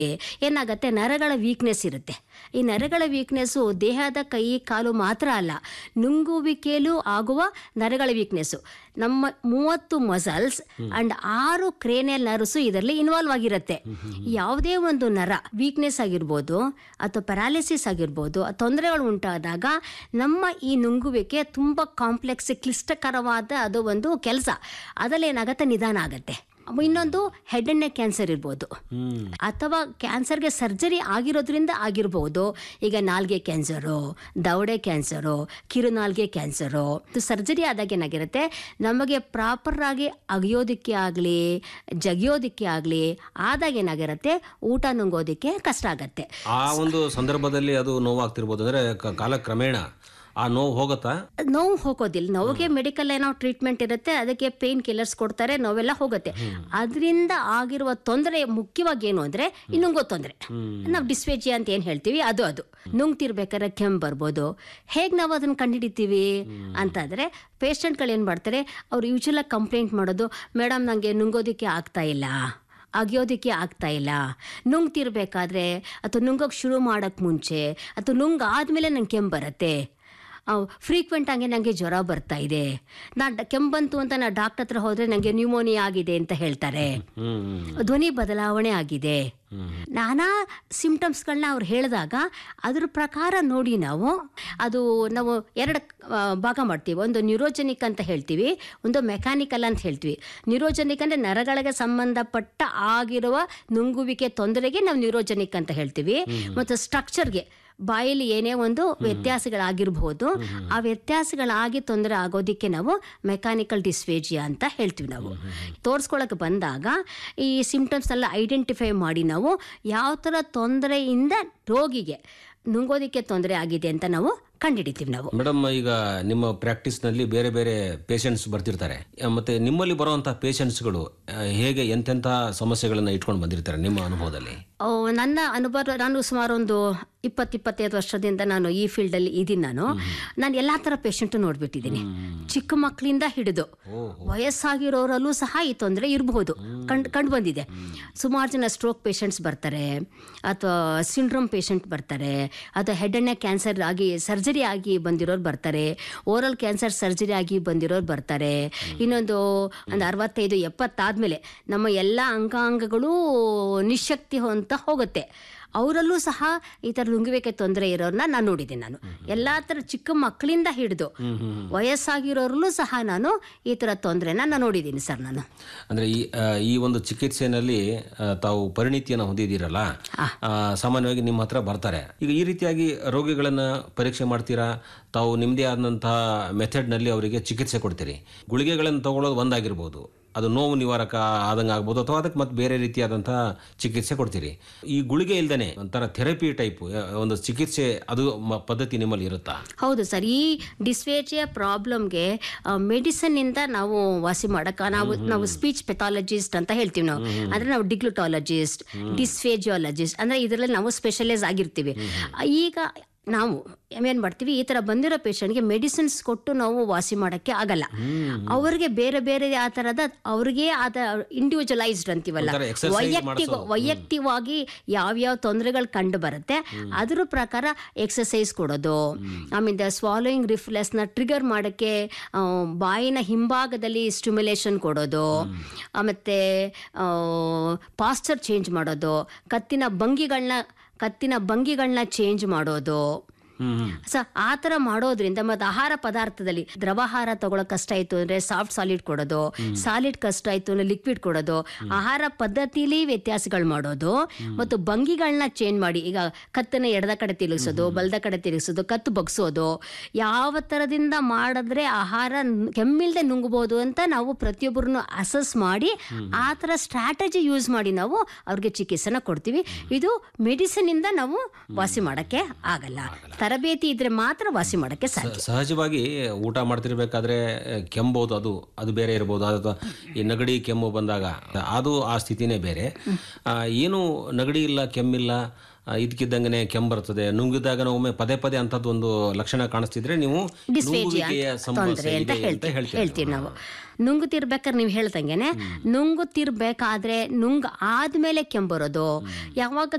ಏನಾಗುತ್ತೆ ನರಗಳ ವೀಕ್ನೆಸ್ ಇರುತ್ತೆ ಈ ನರಗಳ ವೀಕ್ನೆಸ್ಸು ದೇಹದ ಕೈ ಕಾಲು ಮಾತ್ರ ಅಲ್ಲ ನುಂಗುವಿಕೆಯಲ್ಲೂ ಆಗುವ ನರಗಳ ವೀಕ್ನೆಸ್ಸು ನಮ್ಮ ಮೂವತ್ತು ಮಸಲ್ಸ್ ಅಂಡ್ ಆರು ಕ್ರೇನಿಯಲ್ ನರ್ವ್ಸು ಇದರಲ್ಲಿ ಇನ್ವಾಲ್ವ್ ಆಗಿರುತ್ತೆ ಯಾವುದೇ ಒಂದು ನರ ವೀಕ್ನೆಸ್ ಆಗಿರ್ಬೋದು ಅಥವಾ ಪ್ಯಾರಾಲಿಸಿಸ್ ಆಗಿರ್ಬೋದು ಆ ತೊಂದರೆಗಳು ಉಂಟಾದಾಗ ನಮ್ಮ ಈ ನುಂಗುವಿಕೆ ತುಂಬ ಕಾಂಪ್ಲೆಕ್ಸ್ ಕ್ಲಿಷ್ಟಕರವಾದ ಅದು ಒಂದು ಕೆಲಸ ಅದರಲ್ಲಿ ಏನಾಗುತ್ತೆ ನಿಧಾನ ಆಗುತ್ತೆ ಇನ್ನೊಂದು ಹೆಡ್ ಅಂಡ್ ನೆಕ್ ಕ್ಯಾನ್ಸರ್ ಇರ್ಬೋದು ಅಥವಾ ಕ್ಯಾನ್ಸರ್ಗೆ ಸರ್ಜರಿ ಆಗಿರೋದ್ರಿಂದ ಆಗಿರ್ಬೋದು ಈಗ ನಾಲ್ಗೆ ಕ್ಯಾನ್ಸರು ದವಡೆ ಕ್ಯಾನ್ಸರು ಕಿರುನಾಲ್ಗೆ ಕ್ಯಾನ್ಸರು ಸರ್ಜರಿ ಆದಾಗ ಏನಾಗಿರುತ್ತೆ ನಮಗೆ ಪ್ರಾಪರ್ ಆಗಿ ಅಗಿಯೋದಕ್ಕೆ ಆಗಲಿ ಜಗಿಯೋದಕ್ಕೆ ಆಗಲಿ ಆದಾಗ ಏನಾಗಿರುತ್ತೆ ಊಟ ನುಂಗೋದಕ್ಕೆ ಕಷ್ಟ ಆಗತ್ತೆ ಆ ಒಂದು ಸಂದರ್ಭದಲ್ಲಿ ಅದು ನೋವಾಗ್ತಿರ್ಬೋದು ಅಂದ್ರೆ ಕ- ಕಾಲಕ್ರಮೇಣ ಆ ನೋವು ಹೋಗುತ್ತಾ ನೋವು ಹೋಗೋದಿಲ್ಲ ನೋವಿಗೆ ಮೆಡಿಕಲ್ ಏನೋ ಟ್ರೀಟ್ಮೆಂಟ್ ಇರುತ್ತೆ ಅದಕ್ಕೆ ಪೇನ್ ಕಿಲ್ಲರ್ಸ್ ಕೊಡ್ತಾರೆ ನೋವೆಲ್ಲ ಹೋಗುತ್ತೆ ಅದರಿಂದ ಆಗಿರುವ ತೊಂದರೆ ಮುಖ್ಯವಾಗಿ ಏನು ಅಂದ್ರೆ ಈ ನುಂಗೋ ತೊಂದರೆ ನಾವು ಡಿಸ್ವೇಜಿಯಾ ಅಂತ ಏನು ಹೇಳ್ತೀವಿ ಅದು ಅದು ನುಂಗ್ತಿರ್ಬೇಕಾದ್ರೆ ಕೆಮ್ಮು ಬರ್ಬೋದು ಹೇಗೆ ನಾವು ಅದನ್ನ ಕಂಡುಹಿಡಿತೀವಿ ಅಂತಂದ್ರೆ ಪೇಷಂಟ್ಗಳು ಏನು ಮಾಡ್ತಾರೆ ಅವ್ರು ಯೂಶಲಾಗಿ ಕಂಪ್ಲೇಂಟ್ ಮಾಡೋದು ಮೇಡಮ್ ನನಗೆ ನುಂಗೋದಕ್ಕೆ ಆಗ್ತಾ ಇಲ್ಲ ಅಗಿಯೋದಕ್ಕೆ ಆಗ್ತಾ ಇಲ್ಲ ನುಂಗ್ತಿರ್ಬೇಕಾದ್ರೆ ಅಥವಾ ನುಂಗೋಕೆ ಶುರು ಮಾಡೋಕ್ಕೆ ಮುಂಚೆ ಅಥವಾ ನುಂಗ್ ಆದಮೇಲೆ ನಂಗೆ ಕೆಮ್ಮು ಬರುತ್ತೆ ಫ್ರೀಕ್ವೆಂಟ್ ಆಗಿ ನನಗೆ ಜ್ವರ ಬರ್ತಾ ಇದೆ ನಾನು ಕೆಮ್ಮು ಬಂತು ಅಂತ ನಾ ಡಾಕ್ಟರ್ ಹತ್ರ ಹೋದರೆ ನನಗೆ ನ್ಯೂಮೋನಿಯಾ ಆಗಿದೆ ಅಂತ ಹೇಳ್ತಾರೆ ಹ್ಮ್ ಹ್ಮ್ ಧ್ವನಿ ಬದಲಾವಣೆ ಆಗಿದೆ ನಾನಾ ಸಿಂಪ್ಟಮ್ಸ್ಗಳನ್ನ ಅವ್ರು ಹೇಳಿದಾಗ ಅದ್ರ ಪ್ರಕಾರ ನೋಡಿ ನಾವು ಅದು ನಾವು ಎರಡು ಆ, ಭಾಗ ಮಾಡ್ತೀವಿ ಒಂದು ನ್ಯೂರೋಜೆನಿಕ್ ಅಂತ ಹೇಳ್ತೀವಿ ಒಂದು ಮೆಕ್ಯಾನಿಕಲ್ ಅಂತ ಹೇಳ್ತೀವಿ ನ್ಯೂರೋಜೆನಿಕ್ ಅಂದರೆ ನರಗಳಿಗೆ ಸಂಬಂಧಪಟ್ಟ ಆಗಿರುವ ನುಂಗುವಿಕೆ ತೊಂದರೆಗೆ ನಾವು ನ್ಯೂರೋಜೆನಿಕ್ ಅಂತ ಹೇಳ್ತೀವಿ ಮತ್ತು ಸ್ಟ್ರಕ್ಚರ್ಗೆ ಬಾಯಲ್ಲಿ ಏನೇ ಒಂದು ವ್ಯತ್ಯಾಸಗಳಾಗಿರ್ಬೋದು ಆ ವ್ಯತ್ಯಾಸಗಳಾಗಿ ತೊಂದರೆ ಆಗೋದಕ್ಕೆ ನಾವು ಮೆಕ್ಯಾನಿಕಲ್ ಡಿಸ್ವೇಜಿಯಾ ಅಂತ ಹೇಳ್ತೀವಿ ನಾವು ತೋರಿಸ್ಕೊಳಕ್ಕೆ ಬಂದಾಗ ಈ ಸಿಂಪ್ಟಮ್ಸ್ನೆಲ್ಲ ಐಡೆಂಟಿಫೈ ಮಾಡಿ ನಾವು ಯಾವ ಥರ ತೊಂದರೆಯಿಂದ ರೋಗಿಗೆ ನುಂಗೋದಕ್ಕೆ ತೊಂದರೆ ಆಗಿದೆ ಅಂತ ನಾವು ಕಂಡುಹಿಡಿತೀವಿ ನಾವು ಮೇಡಮ್ ಈಗ ನಿಮ್ಮ ಪ್ರಾಕ್ಟೀಸ್ನಲ್ಲಿ ಬೇರೆ ಬೇರೆ ಪೇಷಂಟ್ಸ್ ಬರ್ತಿರ್ತಾರೆ ಆ, ಮತ್ತೆ ನಿಮ್ಮಲ್ಲಿ ಬರುವಂಥ ಪೇಷಂಟ್ಸ್ಗಳು ಹೇಗೆ ಎಂತೆಂಥ ಸಮಸ್ಯೆಗಳನ್ನ ಇಟ್ಕೊಂಡು ಬಂದಿರ್ತಾರೆ ನಿಮ್ಮ ಅನುಭವದಲ್ಲಿ ಓ, ನನ್ನ ಅನುಭವ ನಾನು ಸುಮಾರು ಒಂದು ಇಪ್ಪತ್ತು ಇಪ್ಪತ್ತೈದು ವರ್ಷದಿಂದ ನಾನು ಈ ಫೀಲ್ಡಲ್ಲಿ ಇದ್ದೀನಿ ನಾನು ನಾನು ಎಲ್ಲ ಥರ ಪೇಷಂಟು ನೋಡ್ಬಿಟ್ಟಿದ್ದೀನಿ ಚಿಕ್ಕ ಮಕ್ಕಳಿಂದ ಹಿಡಿದು ವಯಸ್ಸಾಗಿರೋರಲ್ಲೂ ಸಹ ಈ ತೊಂದರೆ ಇರಬಹುದು ಕಂಡು ಕಂಡು ಬಂದಿದೆ ಸುಮಾರು ಜನ ಸ್ಟ್ರೋಕ್ ಪೇಷಂಟ್ಸ್ ಬರ್ತಾರೆ ಅಥವಾ ಸಿಂಡ್ರೋಮ್ ಪೇಷಂಟ್ ಬರ್ತಾರೆ ಅಥವಾ ಹೆಡ್ ಅಂಡ್ ನೆಕ್ ಕ್ಯಾನ್ಸರ್ ಆಗಿ ಸರ್ಜರಿ ಆಗಿ ಬಂದಿರೋರು ಬರ್ತಾರೆ ಓರಲ್ ಕ್ಯಾನ್ಸರ್ ಸರ್ಜರಿ ಆಗಿ ಬಂದಿರೋರು ಬರ್ತಾರೆ ಇನ್ನೊಂದು ಒಂದು ಅರವತ್ತೈದು ಎಪ್ಪತ್ತಾದ್ಮೇಲೆ ನಮ್ಮ ಎಲ್ಲ ಅಂಗಾಂಗಗಳು ನಿಶಕ್ತಿ ಅಂತ ಹೋಗುತ್ತೆ ಅವರಲ್ಲೂ ಸಹ ಈ ಥರ ನುಂಗುವಿಕೆ ತೊಂದರೆ ಇರೋರನ್ನ ನಾನು ನೋಡಿದ್ದೀನಿ ನಾನು ಎಲ್ಲ ಥರ ಚಿಕ್ಕ ಮಕ್ಕಳಿಂದ ಹಿಡಿದು ವಯಸ್ಸಾಗಿರೋರಲ್ಲೂ ಸಹ ನಾನು ಈ ಥರ ತೊಂದರೆನ ನಾನು ನೋಡಿದ್ದೀನಿ ಸರ್ ನಾನು ಅಂದ್ರೆ ಈ ಆ, ಈ ಒಂದು ಚಿಕಿತ್ಸೆನಲ್ಲಿ ಆ, ತಾವು ಪರಿಣಿತಿಯನ್ನು ಹೊಂದಿದ್ದೀರಲ್ಲ ಆ, ಸಾಮಾನ್ಯವಾಗಿ ನಿಮ್ಮ ಹತ್ರ ಬರ್ತಾರೆ ಈಗ ಈ ರೀತಿಯಾಗಿ ರೋಗಿಗಳನ್ನ ಪರೀಕ್ಷೆ ಮಾಡ್ತೀರಾ ತಾವು ನಿಮ್ಮದೇ ಆದಂತಹ ಮೆಥಡ್ನಲ್ಲಿ ಅವರಿಗೆ ಚಿಕಿತ್ಸೆ ಕೊಡ್ತೀರಿ ಗುಳಿಗೆಗಳನ್ನು ತಗೊಳ್ಳೋದು ಒಂದಾಗಿರ್ಬೋದು ಅದು ನೋವು ನಿವಾರಕ ಆದಂಗೆ ಆಗ್ಬೋದು ಅಥವಾ ಅದಕ್ಕೆ ಮತ್ತೆ ಬೇರೆ ರೀತಿಯಾದಂತಹ ಚಿಕಿತ್ಸೆ ಕೊಡ್ತೀರಿ ಈ ಗುಳಿಗೆ ಇಲ್ದೇನೆ ಒಂಥರ ಥೆರಪಿ ಟೈಪ್ ಒಂದು ಚಿಕಿತ್ಸೆ ಅದು ಮ- ಪದ್ಧತಿ ನಿಮ್ಮಲ್ಲಿ ಇರುತ್ತಾ ಹೌದು ಸರ್ ಈ ಡಿಸ್ವೇಜಿಯ ಪ್ರಾಬ್ಲಮ್ಗೆ ಮೆಡಿಸನ್ನಿಂದ ನಾವು ವಾಸಿ ಮಾಡಕ್ಕೆ ನಾವು ನಾವು ಸ್ಪೀಚ್ ಪೆಥಾಲಜಿಸ್ಟ್ ಅಂತ ಹೇಳ್ತೀವಿ ನಾವು ಅಂದರೆ ನಾವು ಡಿಗ್ಲುಟಾಲಜಿಸ್ಟ್ ಡಿಸ್ಫೇಜಿಯಾಲಜಿಸ್ಟ್ ಅಂದರೆ ಇದರಲ್ಲಿ ನಾವು ಸ್ಪೆಷಲೈಸ್ ಆಗಿರ್ತೀವಿ ಈಗ ನಾವು ಏನು ಮಾಡ್ತೀವಿ ಈ ಥರ ಬಂದಿರೋ ಪೇಷಂಟ್ಗೆ ಮೆಡಿಸಿನ್ಸ್ ಕೊಟ್ಟು ನಾವು ವಾಸಿ ಮಾಡೋಕ್ಕೆ ಆಗಲ್ಲ ಅವ್ರಿಗೆ ಬೇರೆ ಬೇರೆ ಆ ಥರದ ಅವ್ರಿಗೆ ಆದ ಇಂಡಿವಿಜುವಲೈಸ್ಡ್ ಅಂತೀವಲ್ಲ ಒಂಥರ exercise ವೈಯಕ್ತಿಕ ಮಾಡ್ಸೋದು. ವೈಯಕ್ತಿಕವಾಗಿ ಯಾವ್ಯಾವ ತೊಂದರೆಗಳು ಕಂಡು ಬರುತ್ತೆ ಅದ್ರ ಪ್ರಕಾರ ಎಕ್ಸಸೈಸ್ ಕೊಡೋದು ಆಮೇಲೆ ಸ್ವಾಲೋಯಿಂಗ್ ರಿಫ್ಲೆಸ್ನ ಟ್ರಿಗರ್ ಮಾಡೋಕ್ಕೆ ಆ, ಬಾಯಿನ ಹಿಂಭಾಗದಲ್ಲಿ ಸ್ಟಿಮ್ಯುಲೇಷನ್ ಕೊಡೋದು ಮತ್ತು ಪಾಸ್ಚರ್ ಚೇಂಜ್ ಮಾಡೋದು ಕತ್ತಿನ ಭಂಗಿಗಳನ್ನ ಕತ್ತಿನ ಭಂಗಿಗಳನ್ನ ಚೇಂಜ್ ಮಾಡೋದು ಹ್ಮ್ ಹ್ಮ್ ಸೊ ಆ ಥರ ಮಾಡೋದ್ರಿಂದ ಮತ್ತು ಆಹಾರ ಪದಾರ್ಥದಲ್ಲಿ ದ್ರವಾಹಾರ ತಗೊಳ್ಳೋ ಕಷ್ಟ ಆಯಿತು ಅಂದರೆ ಸಾಫ್ಟ್ ಸಾಲಿಡ್ ಕೊಡೋದು ಸಾಲಿಡ್ ಕಷ್ಟ ಆಯಿತು ಅಂದರೆ ಲಿಕ್ವಿಡ್ ಕೊಡೋದು ಆಹಾರ ಪದ್ಧತಿಲಿ ವ್ಯತ್ಯಾಸಗಳು ಮಾಡೋದು ಮತ್ತು ಭಂಗಿಗಳನ್ನ ಚೇಂಜ್ ಮಾಡಿ ಈಗ ಕತ್ತನ್ನ ಎಡದ ಕಡೆ ತಿರುಗಿಸೋದು ಬಲದ ಕಡೆ ತಿರುಗಿಸೋದು ಕತ್ತು ಬಗ್ಸೋದು ಯಾವ ಥರದಿಂದ ಮಾಡಿದ್ರೆ ಆಹಾರ ನ್- ಕೆಮ್ಮಿಲ್ದೆ ನುಂಗಬಹುದು ಅಂತ ನಾವು ಪ್ರತಿಯೊಬ್ಬರನ್ನು ಅಸಸ್ ಮಾಡಿ ಆ ಥರ ಸ್ಟ್ರಾಟಜಿ ಯೂಸ್ ಮಾಡಿ ನಾವು ಅವ್ರಿಗೆ ಚಿಕಿತ್ಸೆನ ಕೊಡ್ತೀವಿ ಇದು ಮೆಡಿಸಿನ್ ಇಂದ ನಾವು ವಾಸಿ ಮಾಡಕ್ಕೆ ಆಗಲ್ಲ ತರಬೇತಿ ಇದ್ರೆ ಮಾತ್ರ ವಾಸಿ ಮಾಡಕ್ಕೆ ಸಾಧ್ಯ ಸಹಜವಾಗಿ ಊಟ ಮಾಡ್ತಿರ್ಬೇಕಾದ್ರೆ ಆ, ಕೆಮ್ಬೋದು ಅದು ಅದು ಬೇರೆ ಇರ್ಬೋದು ಅಥವಾ ಈ ನಗಡಿ ಕೆಮ್ಮು ಬಂದಾಗ ಅದು ಆ ಸ್ಥಿತಿನೇ ಬೇರೆ ಆ, ಏನು ನಗಡಿ ಇಲ್ಲ ಕೆಮ್ಮಿಲ್ಲ ಆ, ಇದ್ಕಿದ್ದಂಗೆ ಕೆಮ್ಮು ಬರ್ತದೆ ನುಂಗಿದಾಗ ಒಮ್ಮೆ ಪದೇ ಪದೇ ಅಂತದ್ದು ಒಂದು ಲಕ್ಷಣ ಕಾಣಿಸ್ತಿದ್ರೆ ನೀವು ನುಂಗುವಿಕೆಯ ಸಮಸ್ಯೆ ತೊಂದರೆ ಅಂತ ಇದೆ ಅಂತ ಹೇಳ್ತೀವಿ ಹೇಳ್ತೀರಿ ಹೇಳ್ತೀವಿ ನಾವು ನುಂಗುತ್ತಿರ್ಬೇಕಾದ್ರೆ ನೀವು ಹೇಳ್ದಂಗೆನೆ ನುಂಗುತ್ತಿರ್ಬೇಕಾದ್ರೆ ನುಂಗ್ ಆದ್ಮೇಲೆ ಕೆಂಬರೋದು ಯಾವಾಗ